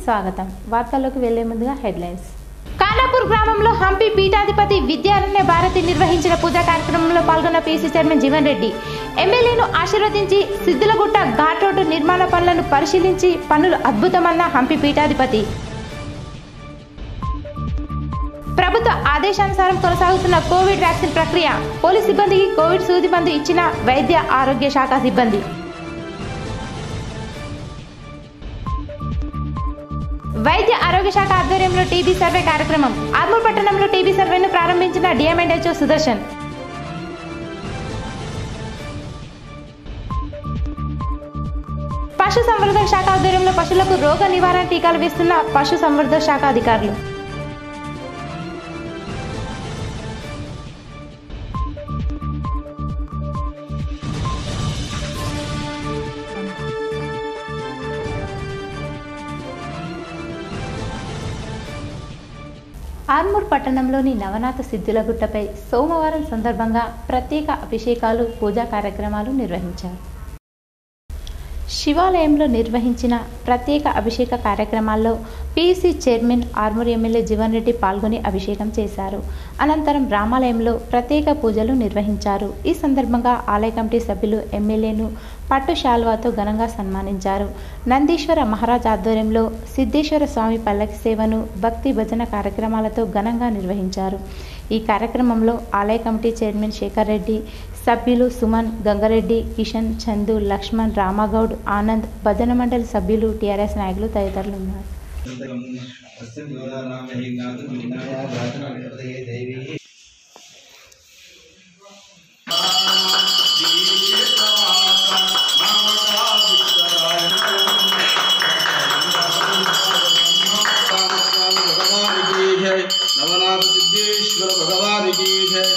స్వాగతం వార్తల్లోకి వెళ్లే ముందుగా హెడ్లైన్స్ కానాపూర్ గ్రామంలో హంపి పీఠాధిపతి విద్యారణ్య భారతి నిర్వహించిన పూజా కార్యక్రమంలో పాల్గొన్న పీసీ చైర్మన్ జీవన్ రెడ్డి ఎమ్మెల్యేను ఆశీర్వదించి సిద్దులగుట్ట ఘాట్ రోడ్డు నిర్మాణ పనులను పరిశీలించి పనులు అద్భుతమన్న హంపి పీఠాధిపతి ప్రభుత్వ ఆదేశానుసారం కొనసాగుతున్న కోవిడ్ వ్యాక్సిన్ ప్రక్రియ పోలీస్ సిబ్బందికి కోవిడ్ సూది మందు ఇచ్చిన వైద్య ఆరోగ్య శాఖ సిబ్బంది వైద్య ఆరోగ్య శాఖ ఆధ్వర్యంలో టీబీ సర్వే కార్యక్రమం ఆర్మూర్ పట్టణంలో టీబీ సర్వేను ప్రారంభించిన డిఎంఎండ్హెచ్ఓ సుదర్శన్ పశు సంవర్ధక శాఖ ఆధ్వర్యంలో పశువులకు రోగ నివారణ టీకాలు వేస్తున్న పశు సంవర్ధక శాఖ అధికారులు ఆర్మూర్ పట్టణంలోని నవనాథ సిద్ధులగుట్టపై సోమవారం సందర్భంగా ప్రత్యేక అభిషేకాలు పూజా కార్యక్రమాలు నిర్వహించారు శివాలయంలో నిర్వహించిన ప్రత్యేక అభిషేక కార్యక్రమాల్లో PUC chairman Armoor MLA Jeevan Reddy పాల్గొని అభిషేకం చేశారు అనంతరం రామాలయంలో ప్రత్యేక పూజలు నిర్వహించారు ఈ సందర్భంగా ఆలయ కమిటీ సభ్యులు ఎమ్మెల్యేను పట్టు శాల్వాతో ఘనంగా సన్మానించారు నందీశ్వర మహారాజ్ ఆధ్వర్యంలో సిద్ధేశ్వర స్వామి పల్లకి సేవను భక్తి భజన కార్యక్రమాలతో ఘనంగా నిర్వహించారు ఈ కార్యక్రమంలో ఆలయ కమిటీ చైర్మన్ శేఖర్ రెడ్డి సభ్యులు సుమన్ గంగారెడ్డి కిషన్ చందు లక్ష్మణ్ రామగౌడ్ ఆనంద్ భజన మండలి సభ్యులు టీఆర్ఎస్ నాయకులు తదితరులు ఉన్నారు దేవి नवनाथ सिद्धेश्वर भगवान की जय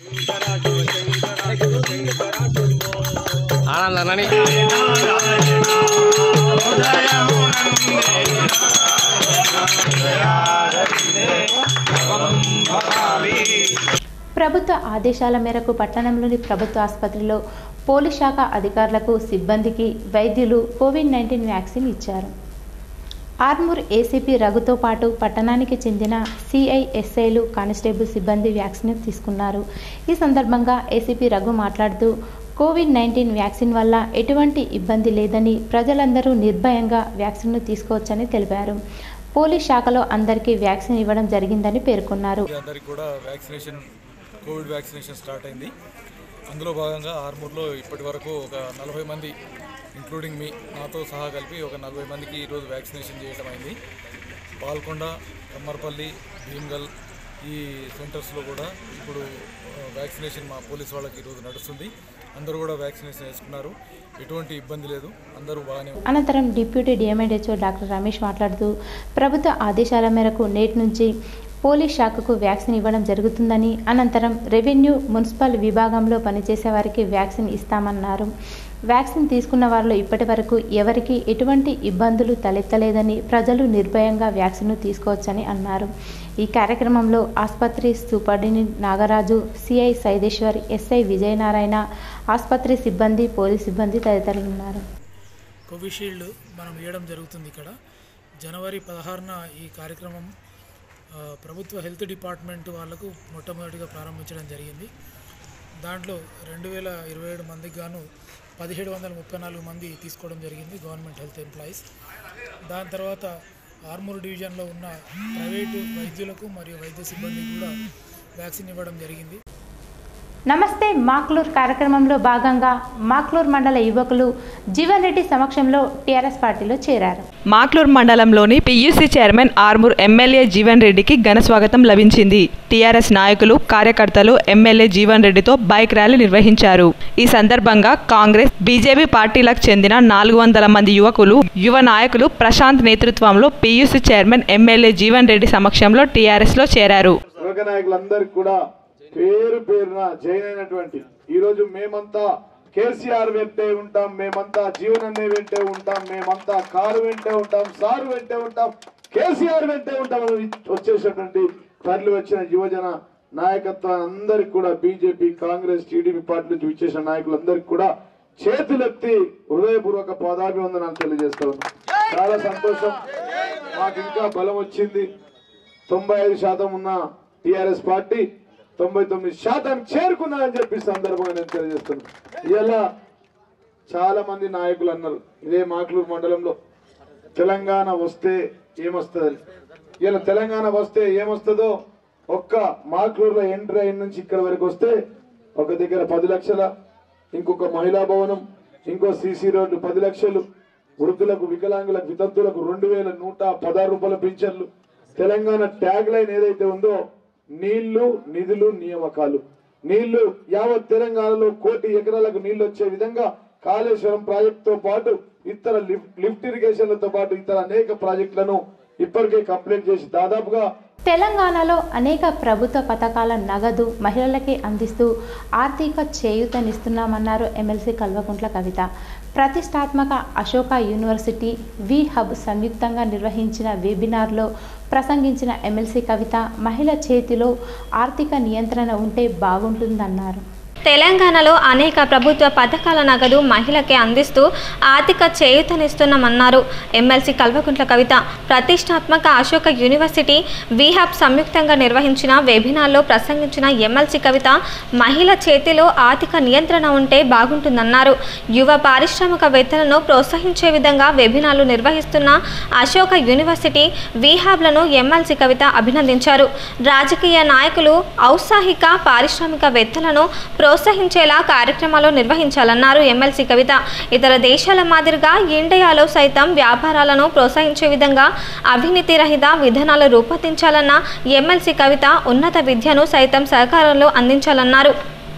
ప్రభుత్వ ఆదేశాల మేరకు పట్టణంలోని ప్రభుత్వ ఆసుపత్రిలో పోలీస్ శాఖ అధికారులకు సిబ్బందికి వైద్యులు కోవిడ్ నైన్టీన్ వ్యాక్సిన్ ఇచ్చారు ఆర్మూర్ ఏసీపీ రఘుతో పాటు పట్టణానికి చెందిన సిఐఎస్ఐలు కానిస్టేబుల్ సిబ్బంది వ్యాక్సిన్ తీసుకున్నారు ఈ సందర్భంగా ఏసీపీ రఘు మాట్లాడుతూ కోవిడ్ నైన్టీన్ వ్యాక్సిన్ వల్ల ఎటువంటి ఇబ్బంది లేదని ప్రజలందరూ నిర్భయంగా వ్యాక్సిన్ను తీసుకోవచ్చని తెలిపారు పోలీస్ శాఖలో అందరికీ వ్యాక్సిన్ ఇవ్వడం జరిగిందని పేర్కొన్నారు అందరికి కూడా వ్యాక్సినేషన్ కోవిడ్ వ్యాక్సినేషన్ స్టార్ట్ అయింది అందులో భాగంగా ఆర్మూర్లో ఇప్పటి వరకు ఒక నలభై మంది ఇంక్లూడింగ్ మీ నాతో సహా కలిపి ఒక నలభై మందికి ఈరోజు వ్యాక్సినేషన్ చేయడం అయింది పాల్కొండ కమ్మర్పల్లి భీమ్గల్ ఈ సెంటర్స్లో కూడా ఇప్పుడు ఆ, వ్యాక్సినేషన్ మా పోలీస్ వాళ్ళకి ఈరోజు నడుస్తుంది అందరూ కూడా వ్యాక్సినేషన్ వేసుకున్నారు ఎటువంటి ఇబ్బంది లేదు అందరూ బాగానే ఉన్నారు. అనంతరం డిప్యూటీ డిఎంఎడ్హెచ్ఓ డాక్టర్ రమేష్ మాట్లాడుతూ ప్రభుత్వ ఆదేశాల మేరకు నేటి నుంచి పోలీస్ శాఖకు వ్యాక్సిన్ ఇవ్వడం జరుగుతుందని అనంతరం రెవెన్యూ మున్సిపల్ విభాగంలో పనిచేసే వారికి వ్యాక్సిన్ ఇస్తామన్నారు వ్యాక్సిన్ తీసుకున్న వారిలో ఇప్పటి వరకు ఎవరికి ఎటువంటి ఇబ్బందులు తలెత్తలేదని ప్రజలు నిర్భయంగా వ్యాక్సిన్ను తీసుకోవచ్చని అన్నారు ఈ కార్యక్రమంలో ఆసుపత్రి superintendent Nagaraju CI Saideshwar SI Vijayanarayana ఆసుపత్రి సిబ్బంది పోలీస్ సిబ్బంది తదితరులు ఉన్నారు కోవిషీల్డ్ మనం ఇవ్వడం జరుగుతుంది ఇక్కడ జనవరి పదహారున ఈ కార్యక్రమం ఆ, ప్రభుత్వ హెల్త్ డిపార్ట్మెంట్ వాళ్ళకు మొట్టమొదటిగా ప్రారంభించడం జరిగింది దాంట్లో రెండు వేల ఇరవై ఏడు మందికి గాను పదిహేడు వందల ముప్పై నాలుగు మంది తీసుకోవడం జరిగింది గవర్నమెంట్ హెల్త్ ఎంప్లాయీస్ దాని తర్వాత ఆర్మూర్ డివిజన్లో ఉన్న ప్రైవేటు వైద్యులకు మరియు వైద్య సిబ్బందికి కూడా వ్యాక్సిన్ ఇవ్వడం జరిగింది నమస్తే మాక్లూర్ కార్యక్రమంలో భాగంగా మాక్లూర్ మండల యువకులు జీవన్ రెడ్డి సమక్షంలో టీఆర్ఎస్ పార్టీలో చేరారు మాక్లూర్ మండలంలోని PUC chairman Armoor MLA Jeevan రెడ్డికి ఘన స్వాగతం లభించింది టీఆర్ఎస్ నాయకులు కార్యకర్తలు ఎమ్మెల్యే జీవన్ రెడ్డితో బైక్ ర్యాలీ నిర్వహించారు ఈ సందర్భంగా కాంగ్రెస్ బీజేపీ పార్టీలకు చెందిన నాలుగు వందల మంది యువకులు యువ నాయకులు ప్రశాంత్ నేతృత్వంలో PUC chairman MLA Jeevan Reddy సమక్షంలో టీఆర్ఎస్లో చేరారు యువక నాయకులందరికీ కూడా పేరు పేరున జైన్ అయినటువంటి ఈ రోజు మేమంతా కేసీఆర్ వెంటే ఉంటాం మేమంతా జీవనన్నే వెంటే ఉంటాం మేమంతా కారు వెంటే ఉంటాం సారు వెంటే ఉంటాం కేసీఆర్ వెంటే ఉంటాం అని వచ్చేసినటువంటి తరలి వచ్చిన యువజన నాయకత్వం అందరికి కూడా బీజేపీ కాంగ్రెస్ టీడీపీ పార్టీ నుంచి విచ్చేసిన నాయకులందరికీ కూడా చేతులెత్తి హృదయపూర్వక పదాభివందనాలు తెలియజేస్తా ఉన్నాం చాలా సంతోషం మాకు ఇంకా బలం వచ్చింది తొంభై ఐదు శాతం ఉన్న టిఆర్ఎస్ పార్టీ తొంభై తొమ్మిది శాతం చేరుకున్నదని చెప్పి సందర్భంగా నేను తెలియజేస్తున్నాను ఇలా చాలా మంది నాయకులు అన్నారు ఇదే మాక్లూరు మండలంలో తెలంగాణ వస్తే ఏమొస్తుందని ఇలా తెలంగాణ వస్తే ఏమొస్తుందో ఒక్క మాక్లూరులో ఎంట్రీ అయిన నుంచి ఇక్కడ వరకు వస్తే ఒక దగ్గర పది లక్షల ఇంకొక మహిళా భవనం ఇంకో సీసీ రోడ్డు పది లక్షలు వృద్ధులకు వికలాంగులకు వితంతులకు రెండు వేల నూట పదహారు రూపాయల పింఛన్లు తెలంగాణ ట్యాగ్ లైన్ ఏదైతే ఉందో నీళ్లు నిధులు నియామకాలు నీళ్లు యావత్ తెలంగాణలో కోటి ఎకరాలకు నీళ్లు వచ్చే విధంగా కాళేశ్వరం ప్రాజెక్టుతో పాటు ఇతర లిఫ్ట్ లిఫ్ట్ ఇరిగేషన్లతో పాటు ఇతర అనేక ప్రాజెక్టులను ఇప్పటికే కంప్లీట్ చేసి దాదాపుగా తెలంగాణలో అనేక ప్రభుత్వ పథకాల నగదు మహిళలకి అందిస్తూ ఆర్థిక చేయూతనిస్తున్నామన్నారు ఎమ్మెల్సీ కల్వకుంట్ల కవిత ప్రతిష్టాత్మక అశోక యూనివర్సిటీ వి హబ్ సంయుక్తంగా నిర్వహించిన వెబినార్లో ప్రసంగించిన ఎమ్మెల్సీ కవిత మహిళ చేతిలో ఆర్థిక నియంత్రణ ఉంటే బాగుంటుందన్నారు తెలంగాణలో అనేక ప్రభుత్వ పథకాల నగదు మహిళకి అందిస్తూ ఆర్థిక చేయూతనిస్తున్నామన్నారు ఎమ్మెల్సీ కల్వకుంట్ల కవిత ప్రతిష్టాత్మక అశోక యూనివర్సిటీ విహాబ్ సంయుక్తంగా నిర్వహించిన వెబినార్లో ప్రసంగించిన ఎమ్మెల్సీ కవిత మహిళ చేతిలో ఆర్థిక నియంత్రణ ఉంటే బాగుంటుందన్నారు యువ పారిశ్రామికవేత్తలను ప్రోత్సహించే విధంగా వెబినార్లు నిర్వహిస్తున్న అశోక యూనివర్సిటీ విహాబ్లను ఎమ్మెల్సీ కవిత అభినందించారు రాజకీయ నాయకులు ఔత్సాహిక పారిశ్రామికవేత్తలను ప్రోత్సహించేలా కార్యక్రమాలు నిర్వహించాలన్నారు ఎమ్మెల్సీ కవిత ఇతర దేశాల మాదిరిగా ఇండియాలో సైతం వ్యాపారాలను ప్రోత్సహించే విధంగా అవినీతి రహిత విధానాలు రూపొందించాలన్న ఎమ్మెల్సీ కవిత ఉన్నత విద్యను సైతం సహకారంలో అందించాలన్నారు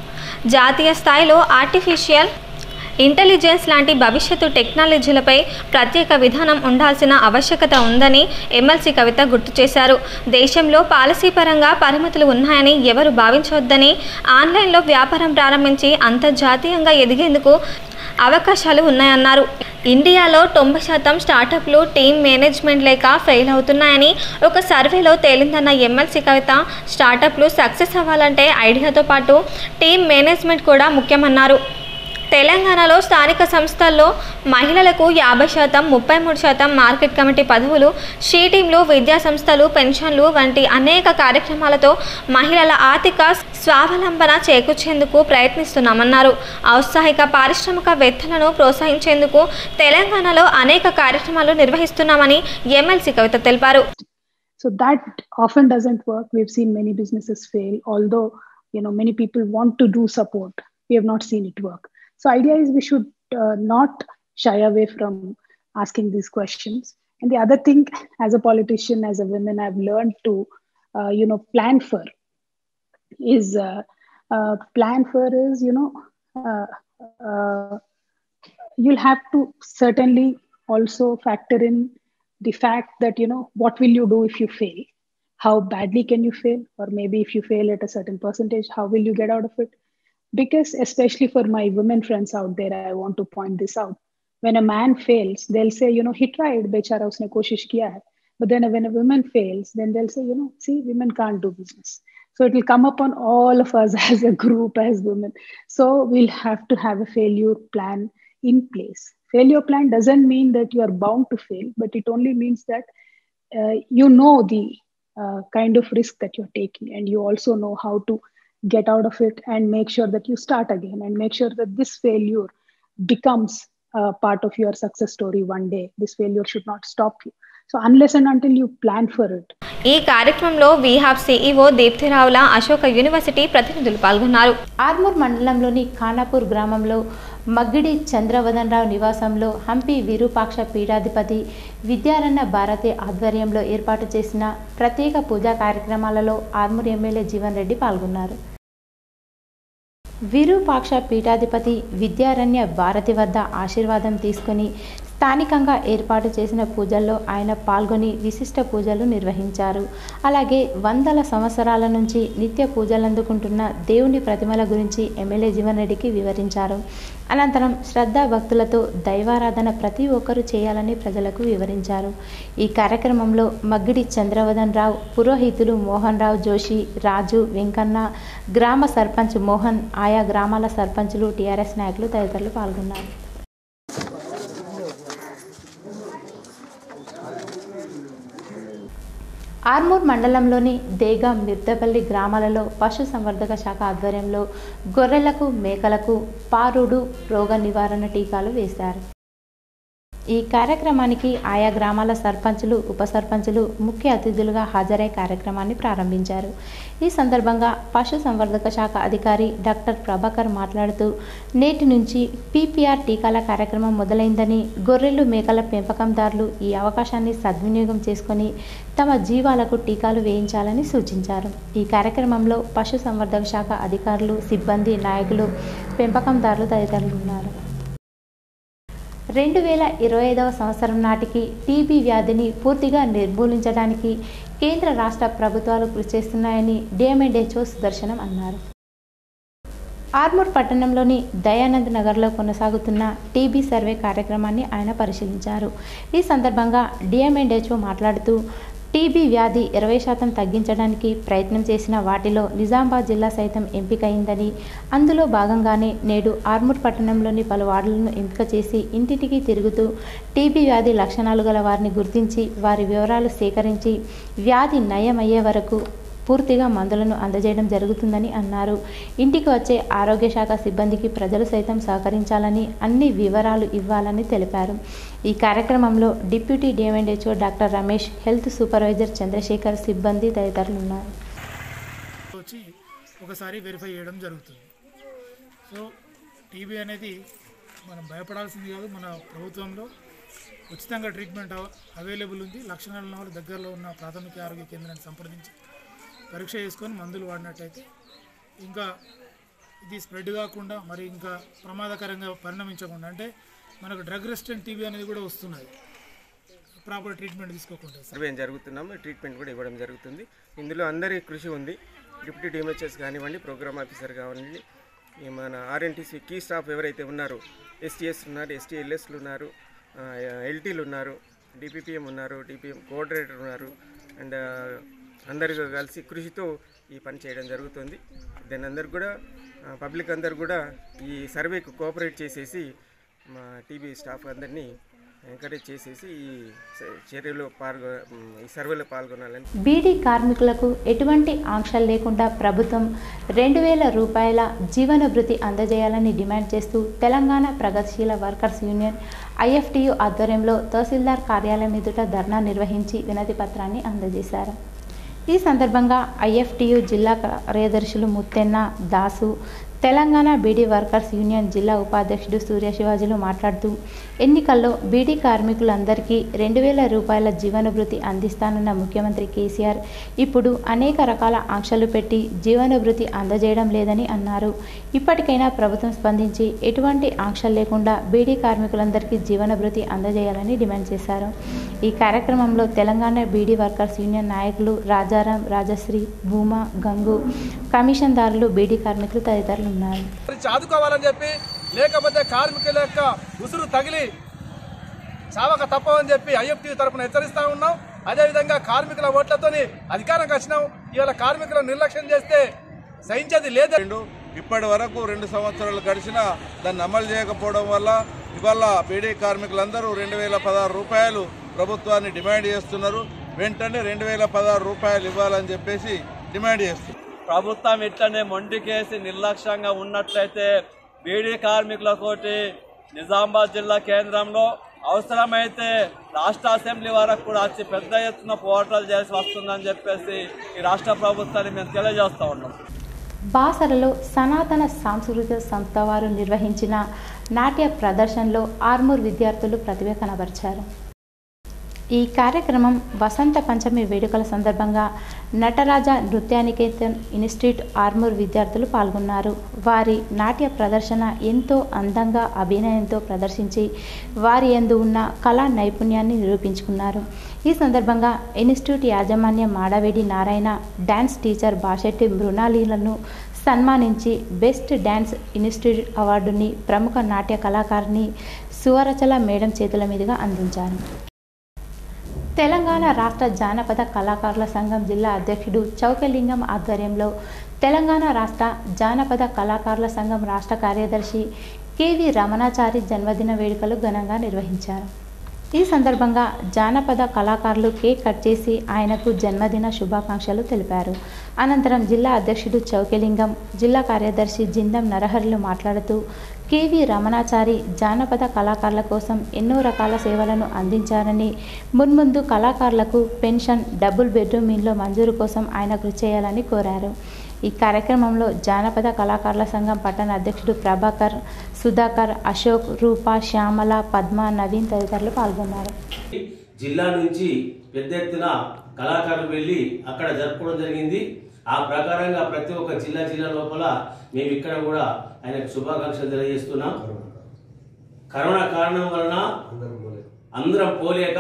జాతీయ స్థాయిలో ఆర్టిఫిషియల్ ఇంటెలిజెన్స్ లాంటి భవిష్యత్తు టెక్నాలజీలపై ప్రత్యేక విధానం ఉండాల్సిన ఆవశ్యకత ఉందని ఎమ్మెల్సీ కవిత గుర్తు చేశారు దేశంలో పాలసీ పరంగా పరిమితులు ఉన్నాయని ఎవరు భావించవద్దని ఆన్లైన్లో వ్యాపారం ప్రారంభించి అంతర్జాతీయంగా ఎదిగేందుకు అవకాశాలు ఉన్నాయన్నారు ఇండియాలో తొంభై శాతం స్టార్టప్లు టీం మేనేజ్మెంట్ లేక ఫెయిల్ అవుతున్నాయని ఒక సర్వేలో తేలిందన్న ఎమ్మెల్సీ కవిత స్టార్టప్లు సక్సెస్ అవ్వాలంటే ఐడియాతో పాటు టీం మేనేజ్మెంట్ కూడా ముఖ్యమన్నారు తెలంగాణలో స్థానిక సంస్థల్లో మహిళలకు యాభై శాతం ముప్పై మూడు శాతం మార్కెట్ కమిటీ పదవులు షీ టీంలు విద్యా సంస్థలు పెన్షన్లు వంటి అనేక కార్యక్రమాలతో మహిళల ఆర్థిక స్వావలంబన చేకూర్చేందుకు ప్రయత్నిస్తున్నామన్నారు ఔత్సాహిక పారిశ్రామికవేత్తలను ప్రోత్సహించేందుకు తెలంగాణలో అనేక కార్యక్రమాలు నిర్వహిస్తున్నామని ఎమ్మెల్సీ కవిత తెలిపారు So that often doesn't work. We've seen many businesses fail, although you know many people want to do support. We have not seen it work. So idea is we should uh, not shy away from asking these questions. And the other thing, as a politician, as a woman, I've learned to uh, you know plan for is uh, uh, plan for is you know uh, uh, you'll have to certainly also factor in the fact that you know what will you do if you fail how badly can you fail or maybe if you fail at a certain percentage how will you get out of it because especially for my women friends out there i want to point this out when a man fails they'll say you know he tried bechara usne koshish kiya hai but then when a woman fails then they'll say you know see women can't do business so it will come upon all of us as a group as women so we'll have to have a failure plan in place failure plan doesn't mean that you are bound to fail but it only means that uh, you know the uh, kind of risk that you're taking and you also know how to get out of it and make sure that you start again and make sure that this failure becomes uh, part of your success story one day this failure should not stop you so unless and until you plan for it ఈ కార్యక్రమంలో విహాబ్ CEO దీప్తిరావుల Ashoka university ప్రతినిధులు పాల్గొన్నారు ఆర్మూర్ మండలంలోని ఖానాపూర్ గ్రామంలో మగ్గిడి చంద్రవదన్ రావు నివాసంలో హంపి విరూపాక్ష పీఠాధిపతి విద్యారణ్య భారతి ఆధ్వర్యంలో ఏర్పాటు చేసిన ప్రత్యేక పూజా కార్యక్రమాలలో ఆర్మూర్ ఎమ్మెల్యే జీవన్ రెడ్డి పాల్గొన్నారు విరూపాక్ష పీఠాధిపతి విద్యారణ్య భారతి వద్ద ఆశీర్వాదం తీసుకుని స్థానికంగా ఏర్పాటు చేసిన పూజల్లో ఆయన పాల్గొని విశిష్ట పూజలు నిర్వహించారు అలాగే వందల సంవత్సరాల నుంచి నిత్య పూజలు అందుకుంటున్న దేవుని ప్రతిమల గురించి ఎమ్మెల్యే జీవన్ రెడ్డికి వివరించారు అనంతరం శ్రద్ధా భక్తులతో దైవారాధన ప్రతి ఒక్కరూ చేయాలని ప్రజలకు వివరించారు ఈ కార్యక్రమంలో మగ్గిడి చంద్రవదన్ రావు పురోహితులు మోహన్ రావు జోషి రాజు వెంకన్న గ్రామ సర్పంచ్ మోహన్ ఆయా గ్రామాల సర్పంచులు టీఆర్ఎస్ నాయకులు తదితరులు పాల్గొన్నారు ఆర్మూర్ మండలంలోని దేగా మిర్దపల్లి గ్రామాలలో పశు సంవర్ధక శాఖ ఆధ్వర్యంలో గొర్రెలకు మేకలకు పారుడు రోగ నివారణ టీకాలు వేశారు ఈ కార్యక్రమానికి ఆయా గ్రామాల సర్పంచులు ఉప సర్పంచులు ముఖ్య అతిథులుగా హాజరై కార్యక్రమాన్ని ప్రారంభించారు ఈ సందర్భంగా పశు సంవర్ధక శాఖ అధికారి డాక్టర్ ప్రభాకర్ మాట్లాడుతూ నేటి నుంచి పీపీఆర్ టీకాల కార్యక్రమం మొదలైందని గొర్రెలు మేకల పెంపకందారులు ఈ అవకాశాన్ని సద్వినియోగం చేసుకొని తమ జీవాలకు టీకాలు వేయించాలని సూచించారు ఈ కార్యక్రమంలో పశు సంవర్ధక శాఖ అధికారులు సిబ్బంది నాయకులు పెంపకందారులు తదితరులు ఉన్నారు రెండు వేల ఇరవై ఐదవ సంవత్సరం నాటికి టీబీ వ్యాధిని పూర్తిగా నిర్మూలించడానికి కేంద్ర రాష్ట్ర ప్రభుత్వాలు కృషి చేస్తున్నాయని డిఎంఎండ్హెచ్ఓ సుదర్శనం అన్నారు ఆర్మూర్ పట్టణంలోని దయానంద్ నగర్లో కొనసాగుతున్న టీబీ సర్వే కార్యక్రమాన్ని ఆయన పరిశీలించారు ఈ సందర్భంగా డిఎంఎండ్హెచ్ఓ మాట్లాడుతూ టీబీ వ్యాధి ఇరవై శాతం తగ్గించడానికి ప్రయత్నం చేసిన వాటిలో నిజామాబాద్ జిల్లా సైతం ఎంపికైందని అందులో భాగంగానే నేడు ఆర్మూర్ పట్టణంలోని పలు వార్డులను ఎంపిక చేసి ఇంటింటికి తిరుగుతూ టీబీ వ్యాధి లక్షణాలు గల వారిని గుర్తించి వారి వివరాలు సేకరించి వ్యాధి నయమయ్యే వరకు పూర్తిగా మందులను అందజేయడం జరుగుతుందని అన్నారు ఇంటికి వచ్చే ఆరోగ్య శాఖ సిబ్బందికి ప్రజలు సైతం సహకరించాలని అన్ని వివరాలు ఇవ్వాలని తెలిపారు ఈ కార్యక్రమంలో deputy DMHO doctor Ramesh health supervisor Chandrashekar సిబ్బంది తదితరులు ఉన్నారు వచ్చి ఒకసారి వెరిఫై చేయడం జరుగుతుంది సో టీబీ అనేది మనం భయపడాల్సింది కాదు మన ప్రభుత్వంలో ఉచితంగా ట్రీట్మెంట్ అవ- అవైలబుల్ ఉంది లక్షణాలు ఉన్న వాళ్ళు దగ్గరలో ఉన్న ప్రాథమిక ఆరోగ్య కేంద్రాన్ని సంప్రదించి పరీక్ష చేసుకొని మందులు వాడినట్టయితే ఇంకా ఇది స్ప్రెడ్ కాకుండా మరి ఇంకా ప్రమాదకరంగా పరిణమించకుండా అంటే మనకు డ్రగ్ రెసిస్టెంట్ టీబీ అనేది కూడా వస్తున్నది ప్రాపర్ ట్రీట్మెంట్ తీసుకోకుండా సర్వే జరుగుతున్నాము ట్రీట్మెంట్ కూడా ఇవ్వడం జరుగుతుంది ఇందులో అందరి కృషి ఉంది డిప్యూటీ డిఎంహెచ్ఎస్ కానివ్వండి ప్రోగ్రామ్ ఆఫీసర్ కానివ్వండి ఈ మన ఆర్ఎన్టీసీ కీ స్టాఫ్ ఎవరైతే ఉన్నారో ఎస్టీఎస్ ఉన్నారు ఎస్టీఎల్ఎస్లు ఉన్నారు ఎల్టీలు ఉన్నారు డిపిపిఎం ఉన్నారు డిపిఎం కోఆర్డినేటర్ ఉన్నారు అండ్ అందరితో కలిసి కృషితో ఈ పని చేయడం జరుగుతుంది దాని అందరు కూడా పబ్లిక్ అందరు కూడా ఈ సర్వేకు కోఆపరేట్ చేసేసి మా టీబీ స్టాఫ్ అందరినీ ఎంకరేజ్ చేసేసి ఈ స- చర్యలో పాల్గొ ఈ సర్వేలో పాల్గొనాలని బీడీ కార్మికులకు ఎటువంటి ఆంక్షలు లేకుండా ప్రభుత్వం రెండు వేల రూపాయల జీవన భృతి అందజేయాలని డిమాండ్ చేస్తూ తెలంగాణ ప్రగతిశీల వర్కర్స్ యూనియన్ ఐఎఫ్టియు ఆధ్వర్యంలో తహసీల్దార్ కార్యాలయం ఎదుట ధర్నా నిర్వహించి వినతి పత్రాన్ని అందజేశారు ఈ సందర్భంగా ఐఎఫ్టియు జిల్లా కార్యదర్శులు ముత్తెన్న దాసు తెలంగాణ బీడీ వర్కర్స్ యూనియన్ జిల్లా ఉపాధ్యక్షుడు సూర్య శివాజీలు మాట్లాడుతూ ఎన్నికల్లో బీడీ కార్మికులందరికీ రెండు వేల రూపాయల జీవనభృతి అందిస్తానన్న ముఖ్యమంత్రి కేసీఆర్ ఇప్పుడు అనేక రకాల ఆంక్షలు పెట్టి జీవనభృతి అందజేయడం లేదని అన్నారు ఇప్పటికైనా ప్రభుత్వం స్పందించి ఎటువంటి ఆంక్షలు లేకుండా బీడీ కార్మికులందరికీ జీవనభృతి అందజేయాలని డిమాండ్ చేశారు ఈ కార్యక్రమంలో తెలంగాణ బీడీ వర్కర్స్ యూనియన్ నాయకులు రాజారాం రాజశ్రీ భూమా గంగు కమిషన్దారులు బీడీ కార్మికులు తదితరులు ఉన్నారు గురించి ఆదుకోవాలని చెప్పి లేకపోతే కార్మికుల యొక్క ఉసురు తగిలి చావక తప్పవని చెప్పి ఐఎఫ్టీ తరఫున హెచ్చరిస్తా ఉన్నాం అదేవిధంగా కార్మికుల ఓట్లతోని అధికారంకి వచ్చినాం ఇవాళ కార్మికులను నిర్లక్ష్యం చేస్తే సహించేది లేదు ఇప్పటి వరకు రెండు సంవత్సరాలు గడిచినా దాన్ని అమలు చేయకపోవడం వల్ల ఇవాళ బీడీ కార్మికులందరూ రెండు వేల పదహారు రూపాయలు ప్రభుత్వాన్ని డిమాండ్ చేస్తున్నారు వెంటనే రెండు వేల పదహారు రూపాయలు ఇవ్వాలని చెప్పేసి డిమాండ్ చేస్తున్నారు ప్రభుత్వం ఇట్లనే మొండికేసి నిర్లక్ష్యంగా ఉన్నట్లయితే బీడీ కార్మికులతోటి నిజామాబాద్ జిల్లా కేంద్రంలో అవసరమైతే రాష్ట్ర అసెంబ్లీ వరకు కూడా వచ్చి పెద్ద ఎత్తున పోరాటాలు చేసి వస్తుందని చెప్పేసి ఈ రాష్ట్ర ప్రభుత్వాన్ని మేము తెలియజేస్తా ఉన్నాం బాసరలో సనాతన సాంస్కృతిక సంస్థ వారు నిర్వహించిన నాట్య ప్రదర్శనలో ఆర్మూర్ విద్యార్థులు ప్రతిభ కనబరిచారు ఈ కార్యక్రమం వసంత పంచమి వేడుకల సందర్భంగా నటరాజ నృత్యానికేతన్ ఇన్స్టిట్యూట్ ఆర్మూర్ విద్యార్థులు పాల్గొన్నారు వారి నాట్య ప్రదర్శన ఎంతో అందంగా అభినయంతో ప్రదర్శించి వారి యందు ఉన్న కళా నైపుణ్యాన్ని నిరూపించుకున్నారు ఈ సందర్భంగా ఇన్స్టిట్యూట్ యాజమాన్యం మాడవేడి నారాయణ డ్యాన్స్ టీచర్ బాషెట్టి మృణాలీలను సన్మానించి బెస్ట్ డ్యాన్స్ ఇన్స్టిట్యూట్ అవార్డుని ప్రముఖ నాట్య కళాకారిణి సువరచల మేడం చేతుల మీదుగా అందించారు తెలంగాణ రాష్ట్ర జానపద కళాకారుల సంఘం జిల్లా అధ్యక్షుడు చౌకలింగం ఆధ్వర్యంలో తెలంగాణ రాష్ట్ర జానపద కళాకారుల సంఘం రాష్ట్ర కార్యదర్శి కెవి రమణాచారి జన్మదిన వేడుకలు ఘనంగా నిర్వహించారు ఈ సందర్భంగా జానపద కళాకారులు కేక్ కట్ చేసి ఆయనకు జన్మదిన శుభాకాంక్షలు తెలిపారు అనంతరం జిల్లా అధ్యక్షుడు చౌకలింగం జిల్లా కార్యదర్శి జిందం నరహరిలు మాట్లాడుతూ కేవి రమణాచారి జానపద కళాకారుల కోసం ఎన్నో రకాల సేవలను అందించారని మున్ముందు కళాకారులకు పెన్షన్ డబుల్ బెడ్రూమ్ ఇండ్ల మంజూరు కోసం ఆయన కృషి చేయాలని కోరారు ఈ కార్యక్రమంలో జానపద కళాకారుల సంఘం పట్టణ అధ్యక్షుడు ప్రభాకర్ సుధాకర్ అశోక్ రూప శ్యామల పద్మ నవీన్ తదితరులు పాల్గొన్నారు జిల్లా నుంచి పెద్ద ఎత్తున కళాకారులు వెళ్ళి అక్కడ జరుపుకోవడం జరిగింది ఆ ప్రకారంగా ప్రతి ఒక్క జిల్లా జిల్లా లోపల మేము ఇక్కడ కూడా ఆయనకు శుభాకాంక్షలు తెలియజేస్తున్నాం కరోనా కారణం వలన అందరం పోలేక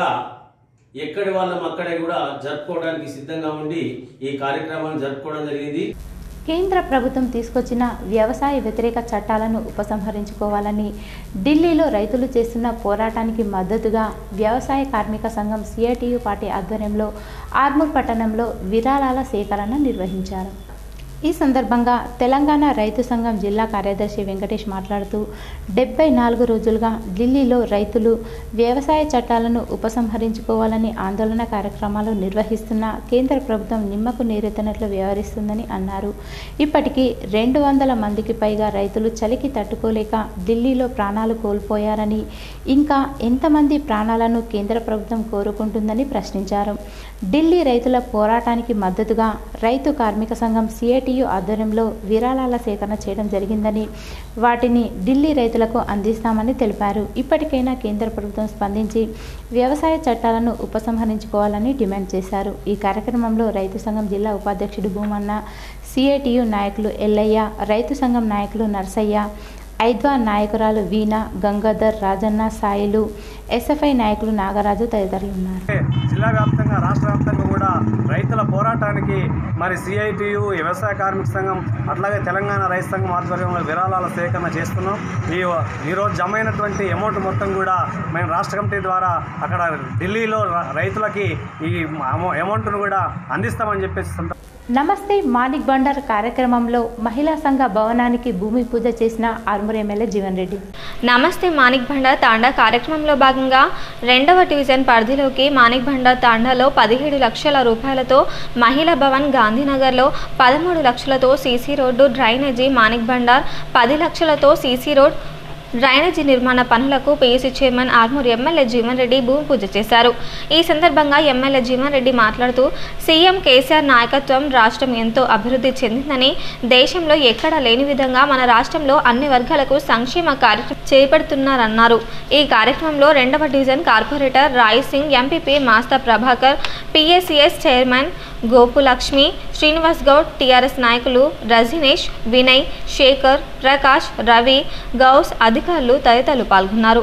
ఎక్కడి వాళ్ళం అక్కడే కూడా జరుపుకోవడానికి సిద్ధంగా ఉండి ఈ కార్యక్రమాన్ని జరుపుకోవడం జరిగింది కేంద్ర ప్రభుత్వం తీసుకొచ్చిన వ్యవసాయ వ్యతిరేక చట్టాలను ఉపసంహరించుకోవాలని ఢిల్లీలో రైతులు చేస్తున్న పోరాటానికి మద్దతుగా వ్యవసాయ కార్మిక సంఘం సిఐటియు పార్టీ ఆధ్వర్యంలో ఆర్మూర్ పట్టణంలో విరాళాల సేకరణ నిర్వహించారు ఈ సందర్భంగా తెలంగాణ రైతు సంఘం జిల్లా కార్యదర్శి వెంకటేష్ మాట్లాడుతూ డెబ్బై నాలుగు రోజులుగా ఢిల్లీలో రైతులు వ్యవసాయ చట్టాలను ఉపసంహరించుకోవాలని ఆందోళన కార్యక్రమాలు నిర్వహిస్తున్న కేంద్ర ప్రభుత్వం నిమ్మకు నీరెత్తనట్లు వ్యవహరిస్తుందని అన్నారు ఇప్పటికీ రెండు వందల మందికి పైగా రైతులు చలికి తట్టుకోలేక ఢిల్లీలో ప్రాణాలు కోల్పోయారని ఇంకా ఎంతమంది ప్రాణాలను కేంద్ర ప్రభుత్వం కోరుకుంటుందని ప్రశ్నించారు ఢిల్లీ రైతుల పోరాటానికి మద్దతుగా రైతు కార్మిక సంఘం సిఐటియు ఆధ్వర్యంలో విరాళాల సేకరణ చేయడం జరిగిందని వాటిని ఢిల్లీ రైతులకు అందిస్తామని తెలిపారు ఇప్పటికైనా కేంద్ర ప్రభుత్వం స్పందించి వ్యవసాయ చట్టాలను ఉపసంహరించుకోవాలని డిమాండ్ చేశారు ఈ కార్యక్రమంలో రైతు సంఘం జిల్లా ఉపాధ్యక్షుడు భూమన్న సిఐటియు నాయకులు ఎల్లయ్య రైతు సంఘం నాయకులు నర్సయ్య ఐద్వా నాయకురాలు వీణ గంగాధర్ రాజన్న సాయిలు ఎస్ఎఫ్ఐ నాయకులు నాగరాజు తదితరులు ఉన్నారు జిల్లా వ్యాప్తంగా రాష్ట్ర వ్యాప్తంగా కూడా రైతుల పోరాటానికి మరి సిఐటియు వ్యవసాయ కార్మిక సంఘం అట్లాగే తెలంగాణ రైతు సంఘం ఆధ్వర్యంలో విరాళాల సేకరణ చేస్తున్నాం ఈ ఈరోజు జమ అయినటువంటి అమౌంట్ మొత్తం కూడా మేము రాష్ట్ర కమిటీ ద్వారా అక్కడ ఢిల్లీలో ర- రైతులకి ఈ అమౌ- అమౌంట్ను కూడా అందిస్తామని చెప్పేసి సంద- నమస్తే మాణిక్ బండర్ కార్యక్రమంలో మహిళా సంఘ భవనానికి భూమి పూజ చేసిన ఆర్మూర్ ఎమ్మెల్యే జీవన్ రెడ్డి నమస్తే మాణిక్ భండార్ తాండా కార్యక్రమంలో భాగంగా రెండవ డివిజన్ పరిధిలోకి మాణిక్ భండార్ తాండాలో పదిహేడు లక్షల రూపాయలతో మహిళా భవన్ గాంధీనగర్లో పదమూడు లక్షలతో CC road drainage Manik Bhandar పది లక్షలతో సీసీ రోడ్ డ్రైనేజీ నిర్మాణ పనులకు PUC chairman Armoor MLA Jeevan Reddy భూమి పూజ చేశారు ఈ సందర్భంగా ఎమ్మెల్యే జీవన్ రెడ్డి మాట్లాడుతూ సీఎం కేసీఆర్ నాయకత్వం రాష్ట్రం ఎంతో అభివృద్ధి చెందిందని దేశంలో ఎక్కడా లేని విధంగా మన రాష్ట్రంలో అన్ని వర్గాలకు సంక్షేమ కార్యక్రమం చేపడుతున్నారన్నారు ఈ కార్యక్రమంలో రెండవ division corporator Rai Singh MPP Masta Prabhakar PSCS chairman Gopulakshmi Srinivas Goud TRS నాయకులు రజనీష్ వినయ్ శేఖర్ ప్రకాష్ రవి గౌస్ అధికారులు తదితరులు పాల్గొన్నారు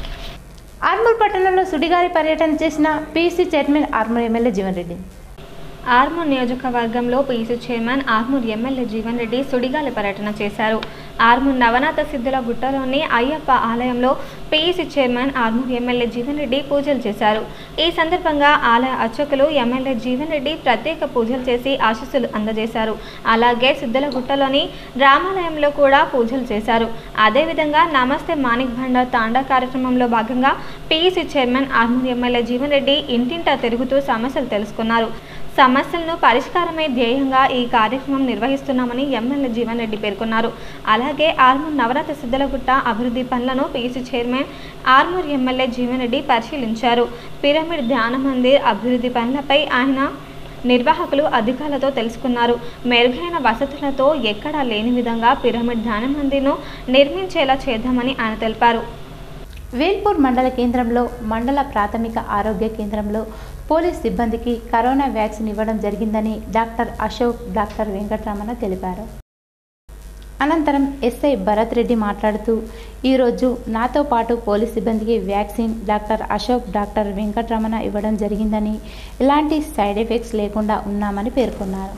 ఆర్మూర్ పట్టణంలో సుడిగాలి పర్యటన చేసిన PC chairman Armoor MLA Jeevan Reddy Armoor నియోజకవర్గంలో PC chairman Armoor MLA Jeevan Reddy సుడిగాలి పర్యటన చేశారు ఆర్మూర్ నవనాథ సిద్ధుల గుట్టలోని అయ్యప్ప ఆలయంలో PEC chairman Armoor MLA Jeevan Reddy పూజలు చేశారు ఈ సందర్భంగా ఆలయ అర్చకులు ఎమ్మెల్యే జీవన్ రెడ్డి ప్రత్యేక పూజలు చేసి ఆశీస్సులు అందజేశారు అలాగే సిద్ధుల గుట్టలోని రామాలయంలో కూడా పూజలు చేశారు అదేవిధంగా నమస్తే మాణిక్ భండార్ తాండా కార్యక్రమంలో భాగంగా PEC chairman Armoor MLA Jeevan Reddy ఇంటింటా తిరుగుతూ సమస్యలు తెలుసుకున్నారు సమస్యలను పరిష్కారమే ధ్యేయంగా ఈ కార్యక్రమం నిర్వహిస్తున్నామని ఎమ్మెల్యే జీవన్ రెడ్డి పేర్కొన్నారు అలాగే ఆర్మూర్ నవరాత్రి సిద్ధలగుట్ట అభివృద్ధి పనులను PC chairman Armoor MLA Jeevan Reddy పరిశీలించారు పిరమిడ్ ధ్యాన మందిర్ అభివృద్ధి పనులపై ఆయన నిర్వాహకులు అధికారులతో తెలుసుకున్నారు మెరుగైన వసతులతో ఎక్కడా లేని విధంగా పిరమిడ్ ధ్యాన మందిర్ను నిర్మించేలా చేద్దామని ఆయన తెలిపారు వేల్పూర్ మండల కేంద్రంలో మండల ప్రాథమిక ఆరోగ్య కేంద్రంలో పోలీస్ సిబ్బందికి కరోనా వ్యాక్సిన్ ఇవ్వడం జరిగిందని డాక్టర్ అశోక్ డాక్టర్ వెంకటరమణ తెలిపారు అనంతరం ఎస్ఐ భరత్ రెడ్డి మాట్లాడుతూ ఈరోజు నాతో పాటు పోలీస్ సిబ్బందికి vaccine doctor Ashok doctor Venkataramana ఇవ్వడం జరిగిందని ఎలాంటి సైడ్ ఎఫెక్ట్స్ లేకుండా ఉన్నామని పేర్కొన్నారు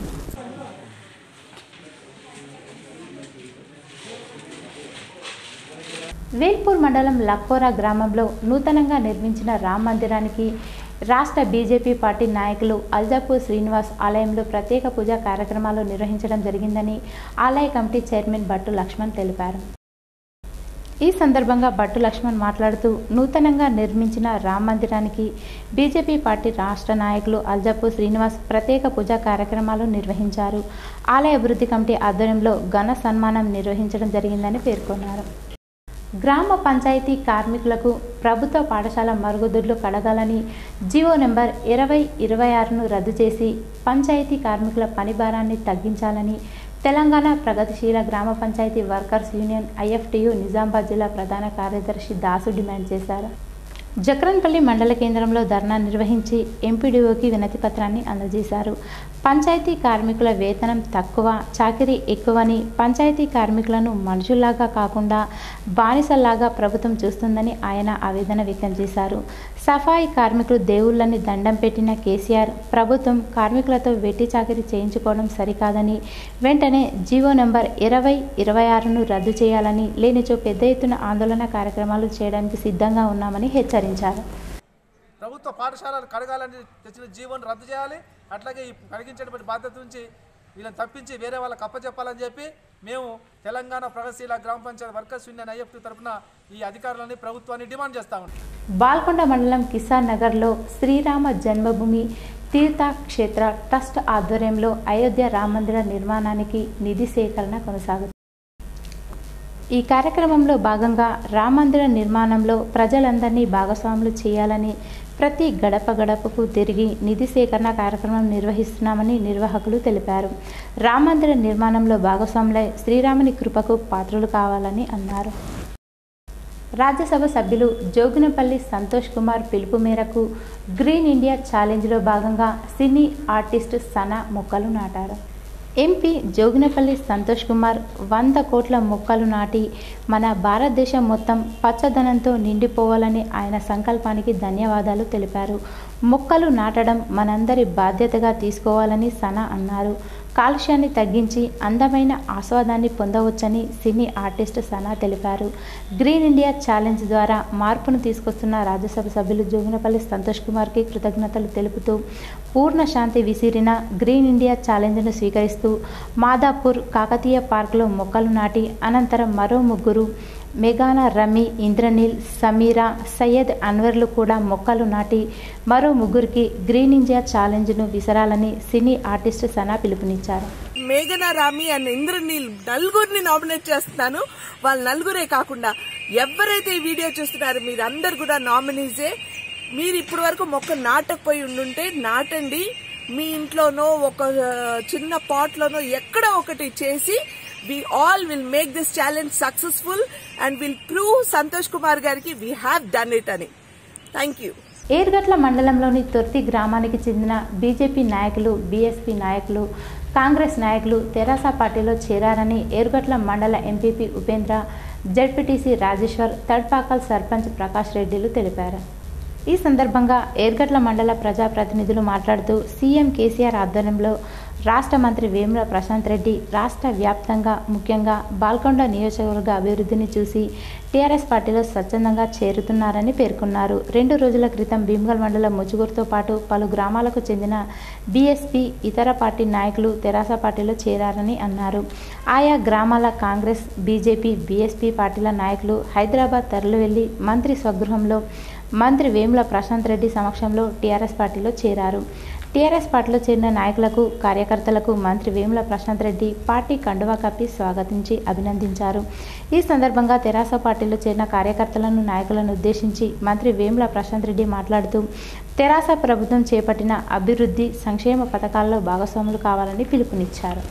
వేల్పూర్ మండలం లక్కోరా గ్రామంలో నూతనంగా నిర్మించిన రామ్ మందిరానికి రాష్ట్ర బీజేపీ పార్టీ నాయకులు అల్జాపూర్ శ్రీనివాస్ ఆలయంలో ప్రత్యేక పూజా కార్యక్రమాలు నిర్వహించడం జరిగిందని ఆలయ కమిటీ చైర్మన్ భట్టు లక్ష్మణ్ తెలిపారు ఈ సందర్భంగా భట్టు లక్ష్మణ్ మాట్లాడుతూ నూతనంగా నిర్మించిన రామ మందిరానికి బీజేపీ పార్టీ రాష్ట్ర నాయకులు అల్జపు శ్రీనివాస్ ప్రత్యేక పూజా కార్యక్రమాలు నిర్వహించారు ఆలయ అభివృద్ధి కమిటీ ఆధ్వర్యంలో ఘన సన్మానం నిర్వహించడం జరిగిందని పేర్కొన్నారు గ్రామ పంచాయతీ కార్మికులకు ప్రభుత్వ పాఠశాల మరుగుదొడ్లు కడగాలని జీవో నెంబర్ ఇరవై ఇరవై ఆరును రద్దు చేసి పంచాయతీ కార్మికుల పని భారాన్ని తగ్గించాలని తెలంగాణ ప్రగతిశీల గ్రామ panchayat workers union IFTU Nizamabad జిల్లా ప్రధాన కార్యదర్శి దాసు డిమాండ్ చేశారు జక్రన్పల్లి మండల కేంద్రంలో ధర్నా నిర్వహించి ఎంపీడీఓకి వినతి పత్రాన్ని అందజేశారు పంచాయతీ కార్మికుల వేతనం తక్కువ చాకరీ ఎక్కువని పంచాయతీ కార్మికులను మనుషుల్లాగా కాకుండా బానిసల్లాగా ప్రభుత్వం చూస్తుందని ఆయన ఆవేదన వ్యక్తం చేశారు సఫాయి కార్మికులు దేవుళ్ళని దండం పెట్టిన కేసీఆర్ ప్రభుత్వం కార్మికులతో వెట్టి చాకరీ చేయించుకోవడం సరికాదని వెంటనే జీవో నెంబర్ ఇరవై ఇరవై ఆరును రద్దు చేయాలని లేనిచో పెద్ద ఎత్తున ఆందోళన కార్యక్రమాలు చేయడానికి సిద్ధంగా ఉన్నామని హెచ్చరించారు ప్రభుత్వ పాఠశాలలు కడగాలని తెచ్చిన జీవోని రద్దు చేయాలి అట్లాగే ఈ కలిగించేటువంటి బాధ్యత నుంచి వీళ్ళని తప్పించి వేరే వాళ్ళకి అప్పచెప్పాలని చెప్పి మేము తెలంగాణ ప్రగతిశీల గ్రామ పంచాయతీ వర్కర్స్ యూనియన్ ఐఎఫ్టీ తరఫున ఈ అధికారులని ప్రభుత్వాన్ని డిమాండ్ చేస్తా ఉన్నాం బాల్కొండ మండలం కిసాన్ నగర్లో శ్రీరామ జన్మభూమి తీర్థ క్షేత్ర ట్రస్ట్ ఆధ్వర్యంలో అయోధ్య రామ మందిర నిర్మాణానికి నిధి సేకరణ కొనసాగుతుంది ఈ కార్యక్రమంలో భాగంగా రామ మందిర నిర్మాణంలో ప్రజలందరినీ భాగస్వాములు చేయాలని ప్రతి గడప గడపకు తిరిగి నిధి సేకరణ కార్యక్రమం నిర్వహిస్తున్నామని నిర్వాహకులు తెలిపారు రామ మందిర నిర్మాణంలో భాగస్వాములై శ్రీరాముని కృపకు పాత్రలు కావాలని అన్నారు రాజ్యసభ సభ్యులు జోగినపల్లి సంతోష్ కుమార్ పిలుపు మేరకు గ్రీన్ ఇండియా ఛాలెంజ్లో భాగంగా సినీ ఆర్టిస్ట్ సనా మొక్కలు నాటారు ఎంపీ జోగినపల్లి సంతోష్ కుమార్ వంద కోట్ల మొక్కలు నాటి మన భారతదేశం మొత్తం పచ్చదనంతో నిండిపోవాలని ఆయన సంకల్పానికి ధన్యవాదాలు తెలిపారు మొక్కలు నాటడం మనందరి బాధ్యతగా తీసుకోవాలని సనా అన్నారు కాలుష్యాన్ని తగ్గించి అందమైన ఆస్వాదాన్ని పొందవచ్చని సినీ ఆర్టిస్ట్ సనా తెలిపారు గ్రీన్ ఇండియా ఛాలెంజ్ ద్వారా మార్పును తీసుకొస్తున్న రాజ్యసభ సభ్యులు జోగినపల్లి సంతోష్ కుమార్కి కృతజ్ఞతలు తెలుపుతూ పూర్ణ శాంతి విసిరిన గ్రీన్ ఇండియా ఛాలెంజ్ను స్వీకరిస్తూ మాదాపూర్ కాకతీయ పార్కులో మొక్కలు నాటి అనంతరం మరో ముగ్గురు మెగానా రమి ఇంద్రనీల్ సమీరా సయ్యద్ అన్వర్లు కూడా మొక్కలు నాటి మరో ముగ్గురికి గ్రీన్ ఇండియా ఛాలెంజ్ను విసరాలని సినీ ఆర్టిస్ట్ సనా పిలుపునిచ్చారు మేఘనా రామి అండ్ ఇంద్రనీల్ నలుగురిని నామినేట్ చేస్తున్నాను వాళ్ళ నలుగురే కాకుండా ఎవరైతే ఈ వీడియో చూస్తున్నారో మీరు అందరు కూడా నామినీసే మీరు ఇప్పటి వరకు మొక్క నాటకపోయి ఉండుంటే నాటండి మీ ఇంట్లోనో ఒక ఆ, చిన్న పాట్లోనో ఎక్కడో ఒకటి చేసి we all will make this challenge successful and will prove Santosh Kumar గారికి వీ హ్యావ్ డన్ ఇట్ అని థ్యాంక్ యూ ఏర్గట్ల మండలంలోని తొర్తి గ్రామానికి చెందిన బీజేపీ నాయకులు బీఎస్పీ నాయకులు కాంగ్రెస్ నాయకులు తెరాస పార్టీలో చేరారని ఏర్గట్ల మండల ఎంపీపీ ఉపేంద్ర జడ్పీటీసీ రాజేశ్వర్ తడ్పాకల్ సర్పంచ్ ప్రకాష్ రెడ్డిలు తెలిపారు ఈ సందర్భంగా ఏర్గట్ల మండల ప్రజాప్రతినిధులు మాట్లాడుతూ సీఎం కేసీఆర్ ఆధ్వర్యంలో రాష్ట్ర మంత్రి వేముల ప్రశాంత్ రెడ్డి రాష్ట్ర వ్యాప్తంగా ముఖ్యంగా బాల్కొండ నియోజకవర్గ అభివృద్ధిని చూసి టీఆర్ఎస్ పార్టీలో స్వచ్ఛందంగా చేరుతున్నారని పేర్కొన్నారు రెండు రోజుల క్రితం భీమ్గల్ మండలం ముచుగూరుతో పాటు పలు గ్రామాలకు చెందిన బీఎస్పీ ఇతర పార్టీ నాయకులు తెరాస పార్టీలో చేరారని అన్నారు ఆయా గ్రామాల కాంగ్రెస్ బీజేపీ బీఎస్పీ పార్టీల నాయకులు హైదరాబాద్ తరలి వెళ్లి మంత్రి స్వగృహంలో మంత్రి వేముల ప్రశాంత్ రెడ్డి సమక్షంలో టీఆర్ఎస్ పార్టీలో చేరారు టీఆర్ఎస్ పార్టీలో చేరిన నాయకులకు కార్యకర్తలకు మంత్రి వేముల ప్రశాంత్ రెడ్డి పార్టీ కండువా కప్పి స్వాగతించి అభినందించారు ఈ సందర్భంగా తెరాస పార్టీలో చేరిన కార్యకర్తలను నాయకులను ఉద్దేశించి మంత్రి వేముల ప్రశాంత్ రెడ్డి మాట్లాడుతూ తెరాస ప్రభుత్వం చేపట్టిన అభివృద్ధి సంక్షేమ పథకాల్లో భాగస్వాములు కావాలని పిలుపునిచ్చారు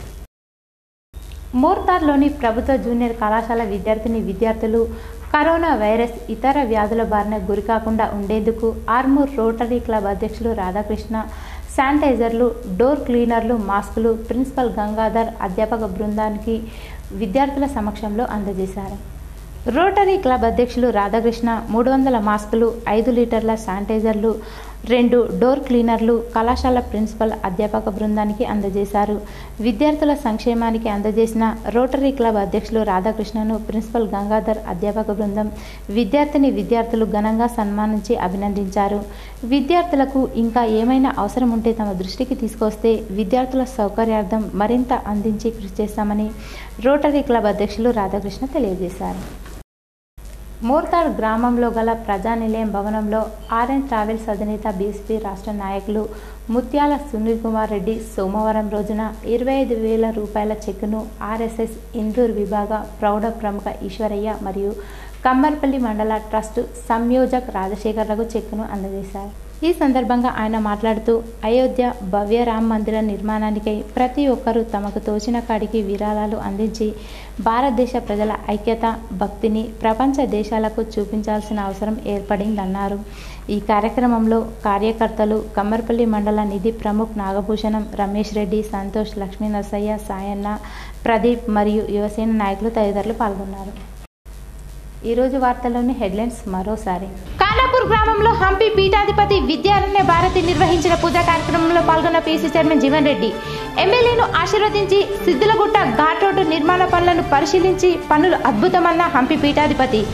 మోర్తార్లోని ప్రభుత్వ జూనియర్ కళాశాల విద్యార్థిని విద్యార్థులు కరోనా వైరస్ ఇతర వ్యాధుల బారిన గురికాకుండా ఉండేందుకు ఆర్మూర్ రోటరీ క్లబ్ అధ్యక్షులు రాధాకృష్ణ శానిటైజర్లు డోర్ క్లీనర్లు మాస్కులు ప్రిన్సిపల్ గంగాధర్ అధ్యాపక బృందానికి విద్యార్థుల సమక్షంలో అందజేశారు రోటరీ క్లబ్ అధ్యక్షులు రాధాకృష్ణ మూడు వందల మాస్కులు ఐదు లీటర్ల శానిటైజర్లు రెండు డోర్ క్లీనర్లు కళాశాల ప్రిన్సిపల్ అధ్యాపక బృందానికి అందజేశారు విద్యార్థుల సంక్షేమానికి అందజేసిన రోటరీ క్లబ్ అధ్యక్షులు రాధాకృష్ణను ప్రిన్సిపల్ గంగాధర్ అధ్యాపక బృందం విద్యార్థిని విద్యార్థులు ఘనంగా సన్మానించి అభినందించారు విద్యార్థులకు ఇంకా ఏమైనా అవసరం ఉంటే తమ దృష్టికి తీసుకొస్తే విద్యార్థుల సౌకర్యార్థం మరింత అందించి కృషి చేస్తామని రోటరీ క్లబ్ అధ్యక్షులు రాధాకృష్ణ తెలియజేశారు మోర్తాడ్ గ్రామంలో గల ప్రజానిలయం భవనంలో ఆర్ఎన్ ట్రావెల్స్ అధినేత బీఎస్పీ రాష్ట్ర నాయకులు ముత్యాల సునీల్ కుమార్ రెడ్డి సోమవారం రోజున ఇరవై ఐదు వేల రూపాయల చెక్కును ఆర్ఎస్ఎస్ ఇందూర్ విభాగ ప్రౌఢ ప్రముఖ ఈశ్వరయ్య మరియు కమ్మర్పల్లి మండల ట్రస్ట్ సంయోజక్ రాజశేఖర్లకు చెక్కును అందజేశారు ఈ సందర్భంగా ఆయన మాట్లాడుతూ అయోధ్య భవ్య రామ మందిర నిర్మాణానికై ప్రతి ఒక్కరూ తమకు తోచిన కాడికి విరాళాలు అందించి భారతదేశ ప్రజల ఐక్యత భక్తిని ప్రపంచ దేశాలకు చూపించాల్సిన అవసరం ఏర్పడిందన్నారు ఈ కార్యక్రమంలో కార్యకర్తలు కమ్మర్పల్లి మండల నిధి ప్రముఖ్ నాగభూషణం రమేష్ రెడ్డి సంతోష్ లక్ష్మీ నరసయ్య సాయన్న ప్రదీప్ మరియు యువసేన నాయకులు తదితరులు పాల్గొన్నారు ఈరోజు వార్తల్లోని హెడ్లైన్స్ మరోసారి కానాపూర్ గ్రామంలో హంపి పీఠాధిపతి విద్యారణ్య భారతి నిర్వహించిన పూజా కార్యక్రమంలో పాల్గొన్న పీసీ చైర్మన్ జీవన్ రెడ్డి ఎమ్మెల్యేను ఆశీర్వదించి సిద్దులగుట్ట ఘాట్ రోడ్డు నిర్మాణ పనులను పరిశీలించి పనులు అద్భుతమన్న హంపి పీఠాధిపతి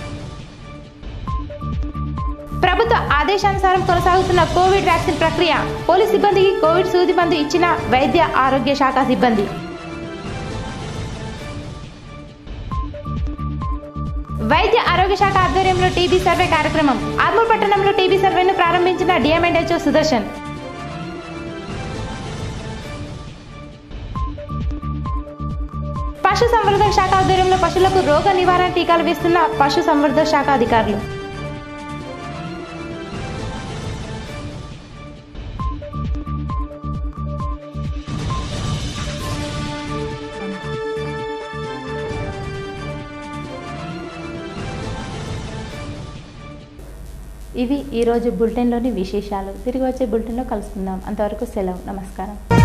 ప్రభుత్వ ఆదేశానుసారం కొనసాగుతున్న కోవిడ్ వ్యాక్సిన్ ప్రక్రియ పోలీస్ సిబ్బందికి కోవిడ్ సూది మందు ఇచ్చిన వైద్య ఆరోగ్య శాఖ సిబ్బంది వైద్య ఆరోగ్య శాఖ ఆధ్వర్యంలో టీబీ సర్వే కార్యక్రమం ఆర్మూర్ పట్టణంలో టీబీ సర్వేను ప్రారంభించిన డిఎంఎండ్హెచ్ఓ సుదర్శన్ పశు సంవర్ధక శాఖ ఆధ్వర్యంలో పశువులకు రోగ నివారణ టీకాలు వేస్తున్న పశు సంవర్ధక శాఖ అధికారులు ఇవి ఈరోజు బులెటిన్లోని విశేషాలు తిరిగి వచ్చే బులెటిన్లో కలుసుకుందాం అంతవరకు సెలవు నమస్కారం